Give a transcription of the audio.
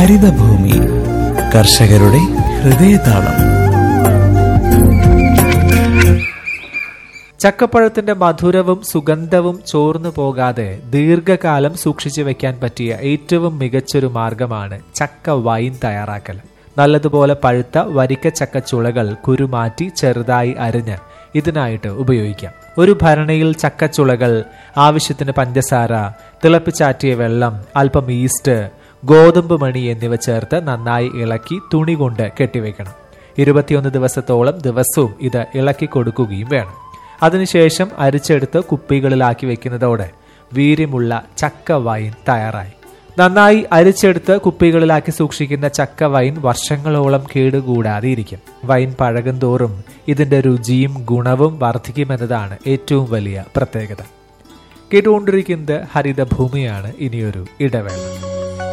ഹരിതഭൂമി കർഷകരുടെ ഹൃദയതാളം ചക്കപ്പഴത്തിന്റെ മധുരവും സുഗന്ധവും ചോർന്നു പോകാതെ ദീർഘകാലം സൂക്ഷിച്ചു വെക്കാൻ പറ്റിയ ഏറ്റവും മികച്ചൊരു മാർഗമാണ് ചക്ക വൈൻ തയ്യാറാക്കൽ നല്ലതുപോലെ പഴുത്ത വരിക്ക ചക്കച്ചുളകൾ കുരുമാറ്റി ചെറുതായി അരിഞ്ഞ് ഇതിനായിട്ട് ഉപയോഗിക്കാം ഒരു ഭരണിയിൽ ചക്കച്ചുളകൾ ആവശ്യത്തിന് പഞ്ചസാര തിളപ്പിച്ചാറ്റിയ വെള്ളം അല്പം ഈസ്റ്റ് ഗോതമ്പ് മണി എന്നിവ ചേർത്ത് നന്നായി ഇളക്കി തുണി കൊണ്ട് കെട്ടിവെക്കണം ഇരുപത്തിയൊന്ന് ദിവസത്തോളം ദിവസവും ഇത് ഇളക്കി കൊടുക്കുകയും വേണം അതിനുശേഷം അരിച്ചെടുത്ത് കുപ്പികളിലാക്കി വെക്കുന്നതോടെ വീര്യമുള്ള ചക്ക വൈൻ തയ്യാറായി നന്നായി അരിച്ചെടുത്ത് കുപ്പികളിലാക്കി സൂക്ഷിക്കുന്ന ചക്ക വൈൻ വർഷങ്ങളോളം കേടുകൂടാതെ ഇരിക്കും വൈൻ പഴകും തോറും ഇതിന്റെ രുചിയും ഗുണവും വർദ്ധിക്കുമെന്നതാണ് ഏറ്റവും വലിയ പ്രത്യേകത കേട്ടുകൊണ്ടിരിക്കുന്നത് ഹരിതഭൂമിയാണ് ഇനിയൊരു ഇടവേള